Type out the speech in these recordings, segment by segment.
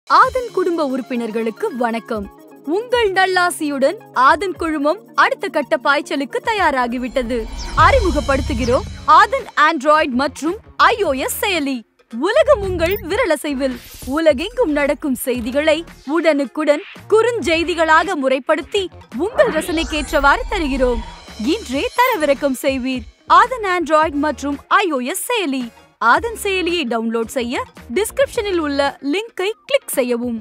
ஆதன் குடும்ப உறுப்பினர்களுக்கு வணக்கம் உங்கள் நல்லாசியுடன் ஆதன் குழுமம் அடுத்த கட்ட பாய்ச்சலுக்கு தயாராகிவிட்டது அறிமுகப்படுத்துகிறோம் ஆதன் ஆண்ட்ராய்டு மற்றும் iOS செயலி உலகம் உங்கள் விரலசைவில் உலகெங்கும் நடக்கும் செய்திகளை உடனுக்குடன் குறுஞ்செய்திகளாக முறைப்படுத்தி உங்கள் ரசனைக்கேற்றவாறு தருகிறோம் இன்றே தரவிறக்கம் செய்வீர் ஆதன் ஆண்ட்ராய்டு மற்றும் iOS செயலி ஆதன் செயலியை டவுன்லோட் செய்ய டிஸ்கிரிப்ஷனில் உள்ள லிங்கை கிளிக் செய்யவும்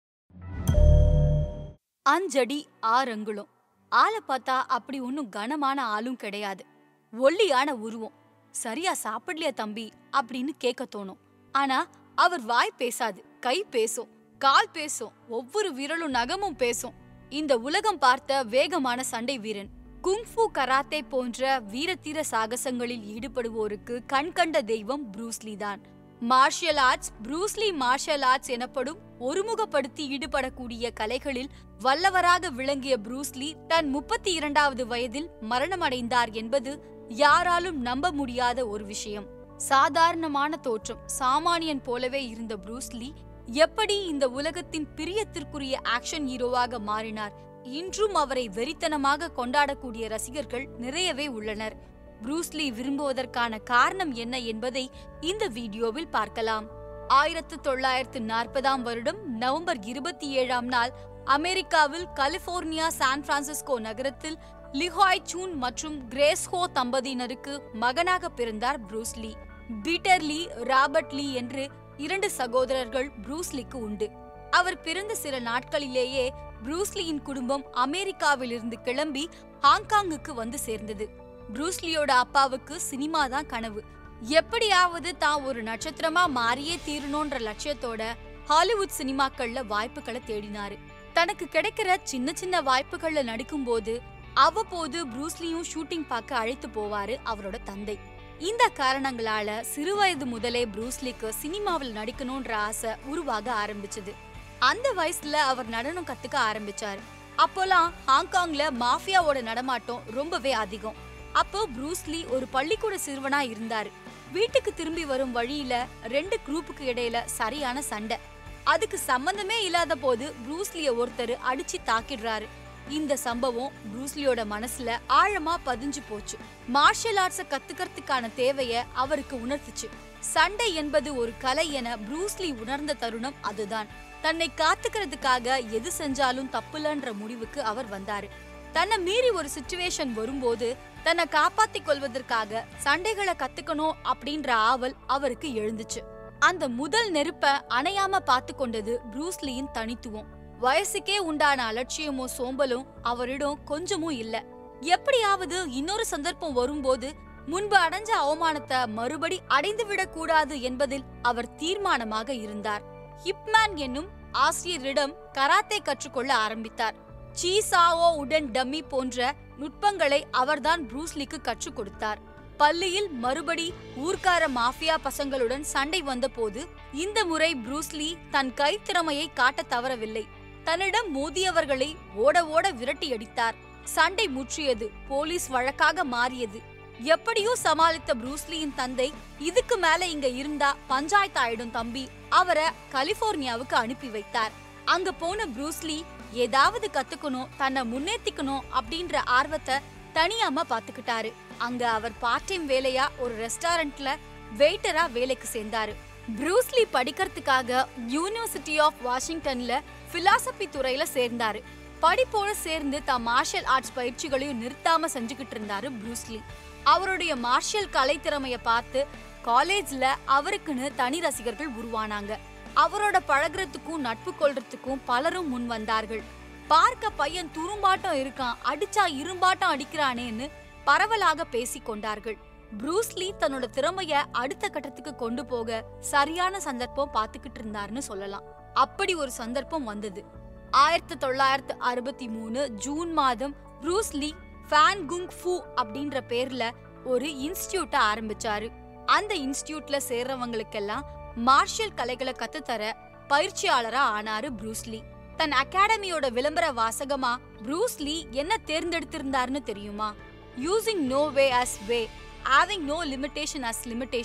அஞ்சடி ஆறு அங்குலம் ஆளை பார்த்தா அப்படி ஒன்னும் கனமான ஆளும் கிடையாது ஒல்லியான உருவம் சரியா சாப்பிடலையா தம்பி அப்படின்னு கேட்க தோணும் ஆனா அவர் வாய் பேசாது கை பேசும் கால் பேசும் ஒவ்வொரு விரலும் நகமும் பேசும் இந்த உலகம் பார்த்த வேகமான சண்டை வீரன் குங்ஃபு கராத்தே போன்ற வீரத்தீர சாகசங்களில் ஈடுபடுவோருக்கு கண்கண்ட தெய்வம் ப்ரூஸ்லி தான் martial arts Bruce Lee martial arts எனப்படும் ஒருமுகப்படுத்தி ஈடுபடக்கூடிய கலைகளில் வல்லவராக விளங்கிய ப்ரூஸ்லி தன் முப்பத்தி இரண்டாவது வயதில் மரணமடைந்தார் என்பது யாராலும் நம்ப முடியாத ஒரு விஷயம் சாதாரணமான தோற்றம் சாமானியன் போலவே இருந்த ப்ரூஸ்லி எப்படி இந்த உலகத்தின் பிரியத்திற்குரிய ஆக்ஷன் ஹீரோவாக மாறினார் இன்றும் அவரை வெறித்தனமாக கொண்டாடக்கூடிய ரசிகர்கள் நிறையவே உள்ளனர் ப்ரூஸ்லி விரும்புவதற்கான காரணம் என்ன என்பதை இந்த வீடியோவில் பார்க்கலாம் ஆயிரத்து தொள்ளாயிரத்து நாற்பதாம் வருடம் நவம்பர் இருபத்தி ஏழாம் நாள் அமெரிக்காவில் கலிபோர்னியா சான் பிரான்சிஸ்கோ நகரத்தில் லிஹாய் சூன் மற்றும் கிரேஸ் ஹோ தம்பதியினருக்கு மகனாக பிறந்தார் Bruce Lee Peter Lee Robert Lee என்று இரண்டு சகோதரர்கள் ப்ரூஸ்லிக்கு உண்டு அவர் பிறந்த சில நாட்களிலேயே ப்ரூஸ்லியின் குடும்பம் அமெரிக்காவிலிருந்து கிளம்பி ஹாங்காங்குக்கு வந்து சேர்ந்தது ப்ரூஸ்லியோட அப்பாவுக்கு சினிமா தான் கனவு எப்படியாவது தான் ஒரு நட்சத்திரமா மாறியே தீரணும்ன்ற லட்சியத்தோட ஹாலிவுட் சினிமாக்கள்ல வாய்ப்புகளை தேடினாரு தனக்கு கிடைக்கிற சின்ன சின்ன வாய்ப்புகள்ல நடிக்கும்போது அவ்வப்போது ப்ரூஸ்லியும் ஷூட்டிங் பார்க்க அழைத்து போவாரு அவரோட தந்தை இந்த காரணங்களால சிறுவயது முதலே ப்ரூஸ்லிக்கு சினிமாவில் நடிக்கணும்ன்ற ஆசை உருவாக ஆரம்பிச்சது அந்த வயசுல அவர் நடனம் கத்துக்க ஆரம்பிச்சாரு அப்போலாம் ஹாங்காங்ல மாஃபியாவோட நடமாட்டம் ரொம்பவே அதிகம் அப்போ ப்ரூஸ்லி ஒரு பள்ளிக்கூட சிறுவனா இருந்தாரு வீட்டுக்கு திரும்பி வரும் வழியில ரெண்டு குரூப்புக்கு இடையில சரியான சண்டை அதுக்கு சம்பந்தமே இல்லாத போது ப்ரூஸ்லிய ஒருத்தர் அடிச்சு தாக்கிடுறாரு இந்த சம்பவம் ப்ரூஸ்லியோட மனசுல ஆழமா பதிஞ்சு போச்சு மார்ஷியல் ஆர்ட்ஸ கத்துக்கிறதுக்கான தேவைய அவருக்கு உணர்த்துச்சு சண்டை என்பது ஒரு கலை என ப்ரூஸ்லி உணர்ந்த தருணம் அதுதான் தன்னை காத்துக்கிறதுக்காக எது செஞ்சாலும் தப்புலன்ற முடிவுக்கு அவர் வந்தாரு தன்னை மீறி ஒரு சுச்சுவேஷன் வரும்போது தன்னை காப்பாத்திக் கொள்வதற்காக சண்டைகளை கத்துக்கணும் அப்படின்ற ஆவல் அவருக்கு எழுந்துச்சு அந்த முதல் நெருப்ப அணையாம பார்த்து கொண்டது ப்ரூஸ்லியின் தனித்துவம் வயசுக்கே உண்டான அலட்சியமோ சோம்பலும் அவரிடம் கொஞ்சமும் இல்ல எப்படியாவது இன்னொரு சந்தர்ப்பம் வரும்போது முன்பு அடைஞ்ச அவமானத்தை மறுபடி அடைந்து விடக் கூடாது என்பதில் அவர் தீர்மானமாக இருந்தார் ஹிப்மேன் என்னும் ஆசிரியரிடம் கராத்தே கற்றுக்கொள்ள ஆரம்பித்தார் சீசாவோ உடன் டம்மி போன்ற நுட்பங்களை அவர்தான் ப்ரூஸ்லிக்கு கற்றுக் கொடுத்தார் பள்ளியில் மறுபடி ஊர்க்கார மாஃபியா பசங்களுடன் சண்டை வந்தபோது இந்த முறை ப்ரூஸ்லி தன் கைத்திறமையை காட்ட தவறவில்லை தன்னிடம் மோதியவர்களை ஓட ஓட விரட்டி அடித்தார் சண்டை முற்றியது போலீஸ் வழக்காக மாறியது எப்படியோ சமாளித்த ப்ரூஸ்லியின் தந்தை இதுக்கு மேல இங்க இருந்தா பஞ்சாயத்து ஆயிடும் தம்பி அவரை கலிபோர்னியாவுக்கு அனுப்பி வைத்தார் அங்க போன ப்ரூஸ்லி ஏதாவது கத்துக்கணும் தன்னை முன்னேத்திக்கணும் அப்படின்ற ஆர்வத்தை தனியாம பாத்துக்கிட்டாரு அங்க அவர் பார்ட் டைம் வேலையா ஒரு ரெஸ்டாரண்ட்ல வெயிட்டரா வேலைக்கு சேர்ந்தாரு ப்ரூஸ்லி படிக்கிறதுக்காக யூனிவர்சிட்டி ஆஃப் வாஷிங்டன்ல பிலாசபி துறையில சேர்ந்தாரு படிப்போட சேர்ந்து தான் மார்ஷியல் ஆர்ட்ஸ் பயிற்சிகளையும் நிறுத்தாம செஞ்சுக்கிட்டு இருந்தாரு ப்ரூஸ்லி அவருடைய மார்ஷியல் கலை திறமைய பார்த்து காலேஜ்ல அவருக்குன்னு தனி ரசிகர்கள் உருவானாங்க அவரோட பழகுறதுக்கும் நட்பு கொள்றதுக்கும் பலரும் முன் வந்தார்கள் பார்க்க பையன் துரும்பாட்டம் இருக்கான் அடிச்சா இரும்பாட்டம் அடிக்கிறானேன்னு பரவலாக பேசிக் கொண்டார்கள் ப்ரூஸ்லி தன்னோட திறமைய அடுத்த கட்டத்துக்கு கொண்டு போக சரியான சந்தர்ப்பம் பார்த்துக்கிட்டு இருந்தாருன்னு சொல்லலாம் அப்படி ஒரு சந்தர்ப்பம் வந்தது ஆயிரத்தி தொள்ளாயிரத்து அறுபத்தி மூணு ஜூன் மாதம் ப்ரூஸ்லி ஃபேன் குங் ஃபூ அப்படின்ற பேர்ல ஒரு இன்ஸ்டிடியூட்ட ஆரம்பிச்சாரு அந்த இன்ஸ்டிடியூட்ல சேர்றவங்களுக்கெல்லாம் மார்ஷியல் கலைகளை கத்துத்தர பயிற்சியாளரா ஆனாரு ப்ரூஸ்லி தன் அகாடமியோட விளம்பர வாசகமா ப்ரூஸ்லி என்ன தேர்ந்தெடுத்திருந்தாருன்னு தெரியுமா using no way as way having no limitation as limitation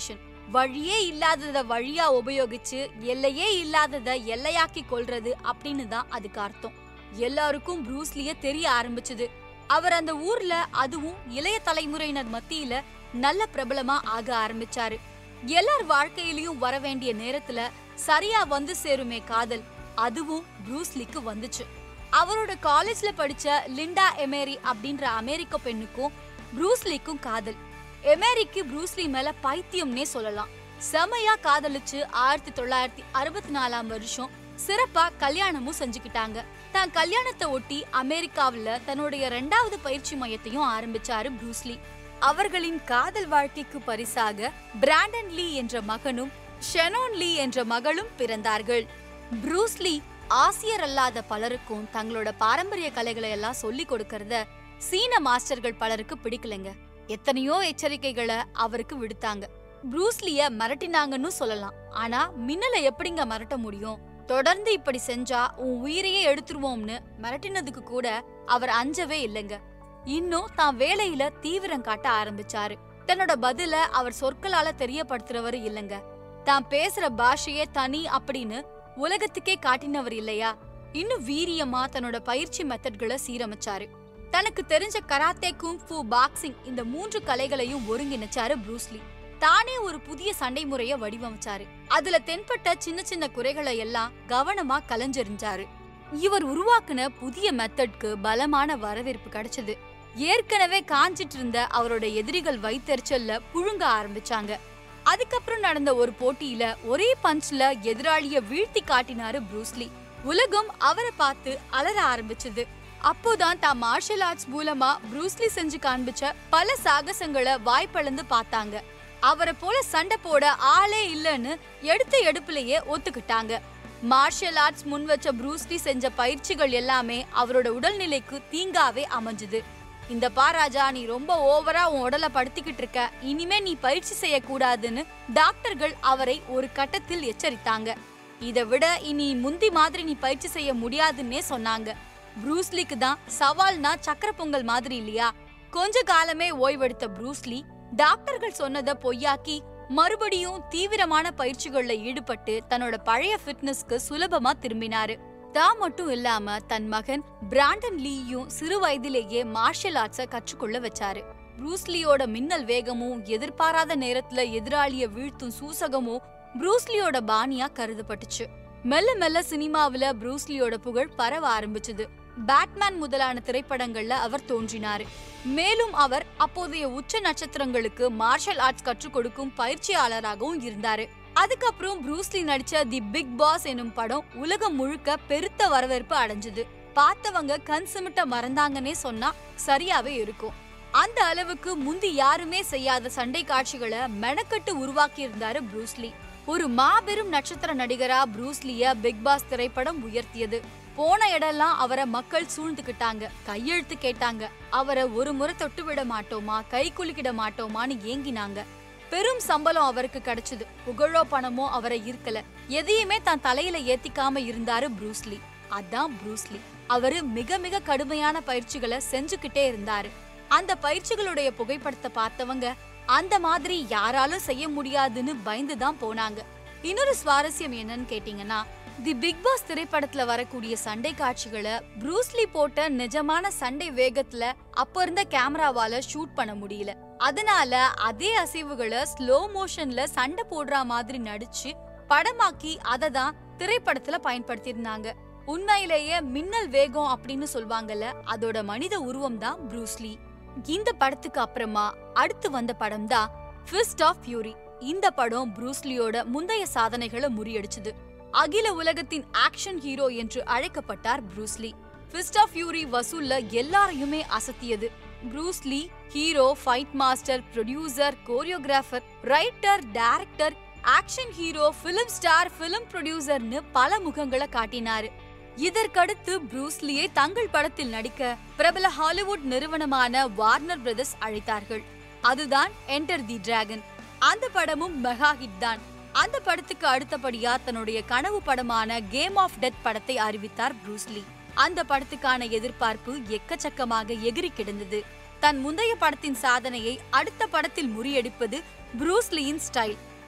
வழியே இல்லாதத வழியா உபயோகிச்சு எல்லையே இல்லாதத எல்லையாக்கி கொள்றது அப்படின்னு தான் அதுக்கு அர்த்தம் எல்லாருக்கும் ப்ரூஸ்லிய தெரிய ஆரம்பிச்சது அவர் அந்த ஊர்ல அதுவும் இளைய தலைமுறையினர் மத்தியில நல்ல பிரபலமா ஆக ஆரம்பிச்சாரு எல்லார் வாழ்க்கையிலயும் வர வேண்டிய நேரத்துல சரியா வந்து சேருமே காதல் அதுவும் ப்ரூஸ்லிக்கு வந்துச்சு அவரோட காலேஜ்ல படிச்ச லிண்டா எமேரி அப்படின்ற அமெரிக்க பெண்ணுக்கும் ப்ரூஸ்லிக்கும் காதல் எமேரிக்கு ப்ரூஸ்லி மேல பைத்தியம்னே சொல்லலாம் செமையா காதலிச்சு ஆயிரத்தி தொள்ளாயிரத்தி அறுபத்தி நாலாம் வருஷம் சிறப்பா கல்யாணமும் செஞ்சுக்கிட்டாங்க தான் கல்யாணத்தை ஒட்டி அமெரிக்காவுல தன்னுடைய ரெண்டாவது பயிற்சி மையத்தையும் ஆரம்பிச்சாரு ப்ரூஸ்லி அவர்களின் காதல் வாழ்க்கைக்கு பரிசாக பிராண்டன் லீ என்ற மகனும் ஷெனோன் லீ என்ற மகளும் பிறந்தார்கள் ப்ரூஸ்லி ஆசியர் அல்லாத பலருக்கும் தங்களோட பாரம்பரிய கலைகளை எல்லாம் சொல்லி கொடுக்கறத சீன மாஸ்டர்கள் பலருக்கு பிடிக்கலைங்க எத்தனையோ எச்சரிக்கைகளை அவருக்கு விடுத்தாங்க ப்ரூஸ்லிய மிரட்டினாங்கன்னு சொல்லலாம் ஆனா மின்னலை எப்படிங்க மிரட்ட முடியும் தொடர்ந்து இப்படி செஞ்சா உன் உயிரையே எடுத்துருவோம்னு மிரட்டினதுக்கு கூட அவர் அஞ்சவே இல்லைங்க இன்னும் தான் வேலையில தீவிரம் காட்ட ஆரம்பிச்சாரு தன்னோட பதில அவர் சொற்களால தெரியப்படுத்துறவர் இல்லைங்க தான் பேசுற பாஷையே தனி அப்படின்னு உலகத்துக்கே காட்டினவர் இல்லையா இன்னும் வீரியமா தன்னோட பயிற்சி மெத்தட்களை சீரமைச்சாரு தனக்கு தெரிஞ்ச கராத்தே குங்ஃபு பாக்ஸிங் இந்த மூன்று கலைகளையும் ஒருங்கிணைச்சாரு ப்ரூஸ்லி தானே ஒரு புதிய சண்டை முறைய வடிவமைச்சாரு அதுல தென்பட்ட சின்ன சின்ன குறைகளை எல்லாம் கவனமா கலைஞ்செறிஞ்சாரு இவர் உருவாக்குன புதிய மெத்தட்க்கு பலமான வரவேற்பு கிடைச்சது ஏற்கனவே காஞ்சிட்டு இருந்த அவரோட எதிரிகள் வைத்தறிச்சல்ல புழுங்க ஆரம்பிச்சாங்க அதுக்கப்புறம் நடந்த ஒரு போட்டியில ஒரே பஞ்ச்ல எதிராளிய வீழ்த்தி காட்டினாரு ப்ரூஸ்லி உலகம் அவரை பார்த்து அலற ஆரம்பிச்சது அப்போதான் தான் மார்ஷல் ஆர்ட்ஸ் மூலமா ப்ரூஸ்லி செஞ்சு காண்பிச்ச பல சாகசங்களை வாய்ப்பளந்து பார்த்தாங்க அவரை போல சண்டை போட ஆளே இல்லைன்னு எடுத்த எடுப்புலயே ஒத்துக்கிட்டாங்க மார்ஷல் ஆர்ட்ஸ் முன் வச்ச ப்ரூஸ்லி செஞ்ச பயிற்சிகள் எல்லாமே அவரோட உடல்நிலைக்கு தீங்காவே அமைஞ்சுது இந்த பாராஜா நீ ரொம்ப ஓவரா உன் உடலை படுத்திக்கிட்டு இருக்க இனிமே நீ பயிற்சி செய்யக்கூடாதுன்னு டாக்டர்கள் அவரை ஒரு கட்டத்தில் எச்சரித்தாங்க இதை விட இனி முந்தி மாதிரி நீ பயிற்சி செய்ய முடியாதுன்னே சொன்னாங்க ப்ரூஸ்லிக்கு தான் சவால்னா சக்கர பொங்கல் மாதிரி இல்லையா கொஞ்ச காலமே ஓய்வெடுத்த ப்ரூஸ்லி டாக்டர்கள் சொன்னதை பொய்யாக்கி மறுபடியும் தீவிரமான பயிற்சிகள்ல ஈடுபட்டு தன்னோட பழைய ஃபிட்னஸ்க்கு சுலபமா திரும்பினாரு தான் மட்டும் இல்லாம தன் மகன் பிராண்டன் லீயும் சிறு வயதிலேயே மார்ஷல் ஆர்ட்ஸ கற்றுக்கொள்ள வச்சாரு ப்ரூஸ்லியோட மின்னல் வேகமும் எதிர்பாராத நேரத்துல எதிராளிய வீழ்த்தும் சூசகமும் ப்ரூஸ்லியோட பாணியா கருதப்பட்டுச்சு மெல்ல மெல்ல சினிமாவுல ப்ரூஸ்லியோட புகழ் பரவ ஆரம்பிச்சது பேட்மேன் முதலான திரைப்படங்கள்ல அவர் தோன்றினாரு மேலும் அவர் அப்போதைய உச்ச நட்சத்திரங்களுக்கு மார்ஷல் ஆர்ட்ஸ் கற்றுக் கொடுக்கும் பயிற்சியாளராகவும் இருந்தாரு அதுக்கப்புறம் ப்ரூஸ்லி நடிச்ச தி பிக் பாஸ் எனும் படம் உலகம் முழுக்க பெருத்த வரவேற்பு அடைஞ்சது பார்த்தவங்க கண் சிமிட்ட மறந்தாங்கன்னே சொன்னா சரியாவே இருக்கும் அந்த அளவுக்கு முந்தி யாருமே செய்யாத சண்டை காட்சிகளை மெனக்கட்டு உருவாக்கி இருந்தாரு ப்ரூஸ்லி ஒரு மாபெரும் நட்சத்திர நடிகரா ப்ரூஸ்லிய பிக் பாஸ் திரைப்படம் உயர்த்தியது போன இடம்லாம் அவரை மக்கள் சூழ்ந்துக்கிட்டாங்க கையெழுத்து கேட்டாங்க அவரை ஒரு முறை தொட்டு விட மாட்டோமா கை குலுக்கிட மாட்டோமான்னு ஏங்கினாங்க பெரும் சம்பளம் அவருக்கு கிடைச்சது புகழோ பணமோ அவரை ஈர்க்கல எதையுமே தான் தலையில ஏத்திக்காம இருந்தாரு ப்ரூஸ்லி அதான் ப்ரூஸ்லி அவரு மிக மிக கடுமையான பயிற்சிகளை செஞ்சுக்கிட்டே இருந்தாரு அந்த பயிற்சிகளுடைய புகைப்படத்தை பார்த்தவங்க அந்த மாதிரி யாராலும் செய்ய முடியாதுன்னு பயந்து தான் போனாங்க இன்னொரு சுவாரஸ்யம் என்னன்னு கேட்டீங்கன்னா தி பிக் பாஸ் திரைப்படத்துல வரக்கூடிய சண்டை காட்சிகளை ப்ரூஸ்லி போட்ட நிஜமான சண்டை வேகத்துல அப்ப இருந்த கேமராவால ஷூட் பண்ண முடியல அதனால அதே அசைவுகளை ஸ்லோ மோஷன்ல சண்டை போடுற மாதிரி நடிச்சு படமாக்கி அதை தான் திரைப்படத்துல பயன்படுத்தியிருந்தாங்க உண்மையிலேயே மின்னல் வேகம் அப்படின்னு சொல்வாங்கல்ல அதோட மனித உருவம் தான் ப்ரூஸ்லி இந்த படத்துக்கு அப்புறமா அடுத்து வந்த படம் தான் ஃபிஸ்ட் ஆஃப் ஃபியூரி இந்த படம் ப்ரூஸ்லியோட முந்தைய சாதனைகளை முறியடிச்சது அகில உலகத்தின் ஆக்ஷன் ஹீரோ என்று அழைக்கப்பட்டார் ப்ரூஸ்லி ஃபிஸ்ட் ஆஃப் ஃபியூரி வசூல்ல எல்லாரையுமே அசத்தியது Bruce Lee hero fight master producer choreographer writer director action hero film star film ப்ரொடியூசர்னு பல முகங்களை காட்டினாரு இதற்கடுத்து ப்ரூஸ்லியை தங்கள் படத்தில் நடிக்க பிரபல ஹாலிவுட் நிறுவனமான வார்னர் பிரதர்ஸ் அழைத்தார்கள் அதுதான் என்டர் தி டிராகன் அந்த படமும் மெகா ஹிட் தான் அந்த படத்துக்கு அடுத்தபடியா தன்னுடைய கனவு படமான கேம் ஆஃப் டெத் படத்தை அறிவித்தார் ப்ரூஸ்லி அந்த படத்துக்கான எதிர்பார்ப்பு எக்கச்சக்கமாக எகிரி கிடந்தது தன் முந்தைய படத்தின் சாதனையை அடுத்த படத்தில் முறியடிப்பது ப்ரூஸ்லியின் ஸ்டைல்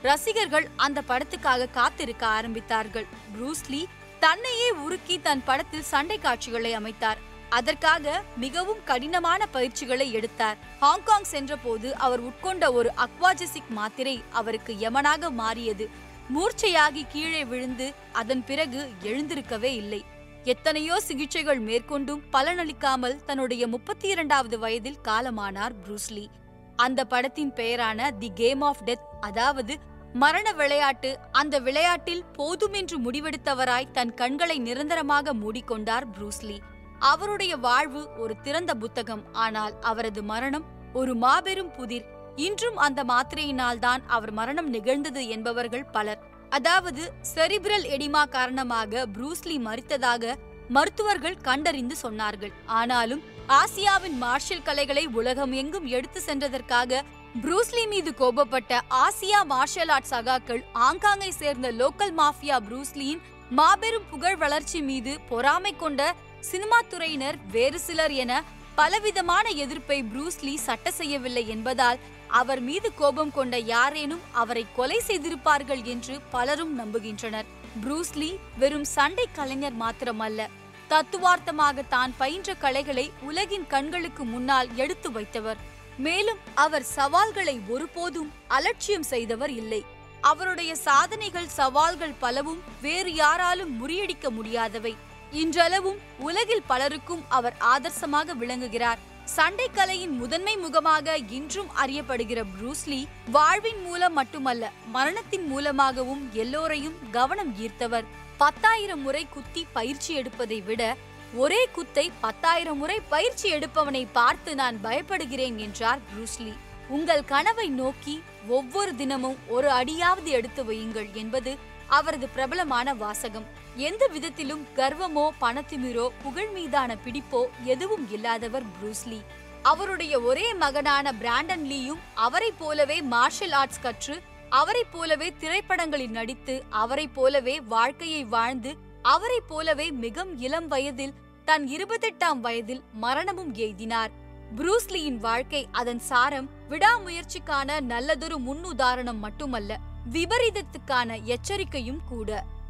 ரசிகர்கள் அந்த படத்துக்காக காத்திருக்க ஆரம்பித்தார்கள் ப்ரூஸ்லி தன்னையே உருக்கி தன் படத்தில் சண்டை காட்சிகளை அமைத்தார் அதற்காக மிகவும் கடினமான பயிற்சிகளை எடுத்தார் ஹாங்காங் சென்றபோது அவர் உட்கொண்ட ஒரு அக்வாஜெசிக் மாத்திரை அவருக்கு யமனாக மாறியது மூர்ச்சையாகி கீழே விழுந்து அதன் பிறகு எழுந்திருக்கவே இல்லை எத்தனையோ சிகிச்சைகள் மேற்கொண்டும் பலனளிக்காமல் தன்னுடைய முப்பத்தி இரண்டாவது வயதில் காலமானார் ப்ரூஸ்லி அந்த படத்தின் பெயரான தி கேம் ஆஃப் டெத் அதாவது மரண விளையாட்டு அந்த விளையாட்டில் போதுமென்று முடிவெடுத்தவராய் தன் கண்களை நிரந்தரமாக மூடிக்கொண்டார் ப்ரூஸ்லி அவருடைய வாழ்வு ஒரு திறந்த புத்தகம் ஆனால் அவரது மரணம் ஒரு மாபெரும் புதிர் இன்றும் அந்த மாத்திரையினால் தான் அவர் மரணம் நிகழ்ந்தது என்பவர்கள் பலர் அதாவது செரிபிரல் எடிமா காரணமாக ப்ரூஸ்லி மறித்ததாக மருத்துவர்கள் கண்டறிந்து சொன்னார்கள் ஆனாலும் ஆசியாவின் மார்ஷல் கலைகளை உலகம் எங்கும் எடுத்து சென்றதற்காக ப்ரூஸ்லி மீது கோபப்பட்ட ஆசியா மார்ஷல் ஆர்ட் சகாக்கள் ஆங்காங்கை சேர்ந்த லோக்கல் மாஃபியா ப்ரூஸ்லியின் மாபெரும் புகழ் வளர்ச்சி மீது பொறாமை கொண்ட சினிமா துறையினர் வேறு சிலர் என பலவிதமான எதிர்ப்பை ப்ரூஸ்லி சட்ட செய்யவில்லை என்பதால் அவர் மீது கோபம் கொண்ட யாரேனும் அவரை கொலை செய்திருப்பார்கள் என்று பலரும் நம்புகின்றனர் ப்ரூஸ்லி வெறும் சண்டை கலைஞர் மாத்திரமல்ல தத்துவார்த்தமாக தான் பயின்ற கலைகளை உலகின் கண்களுக்கு முன்னால் எடுத்து வைத்தவர் மேலும் அவர் சவால்களை ஒருபோதும் அலட்சியம் செய்தவர் இல்லை அவருடைய சாதனைகள் சவால்கள் பலவும் வேறு யாராலும் முறியடிக்க முடியாதவை இன்றளவும் உலகில் பலருக்கும் அவர் ஆதர்சமாக விளங்குகிறார் சண்டை கலையின் முதன்மை முகமாக இன்றும் அறியப்படுகிற ப்ரூஸ்லி வாழ்வின் மூலம் மட்டுமல்ல மரணத்தின் மூலமாகவும் எல்லோரையும் கவனம் ஈர்த்தவர் பத்தாயிரம் முறை குத்தி பயிற்சி எடுப்பதை விட ஒரே குத்தை பத்தாயிரம் முறை பயிற்சி எடுப்பவனை பார்த்து நான் பயப்படுகிறேன் என்றார் ப்ரூஸ்லி உங்கள் கனவை நோக்கி ஒவ்வொரு தினமும் ஒரு அடியாவது எடுத்து வையுங்கள் என்பது அவரது பிரபலமான வாசகம் எந்த விதத்திலும் கர்வமோ பணத்திமிரோ புகழ் மீதான பிடிப்போ எதுவும் இல்லாதவர் ப்ரூஸ்லி அவருடைய ஒரே மகனான பிராண்டன் லீயும் அவரைப் போலவே மார்ஷல் ஆர்ட்ஸ் கற்று அவரைப் போலவே திரைப்படங்களில் நடித்து அவரைப் போலவே வாழ்க்கையை வாழ்ந்து அவரைப் போலவே மிகவும் இளம் வயதில் தன் இருபத்தெட்டாம் வயதில் மரணமும் எய்தினார் புரூஸ்லியின் வாழ்க்கை அதன் சாரம் விடாமுயற்சிக்கான நல்லதொரு முன்னுதாரணம் மட்டுமல்ல விபரீதத்துக்கான எச்சரிக்கையும் கூட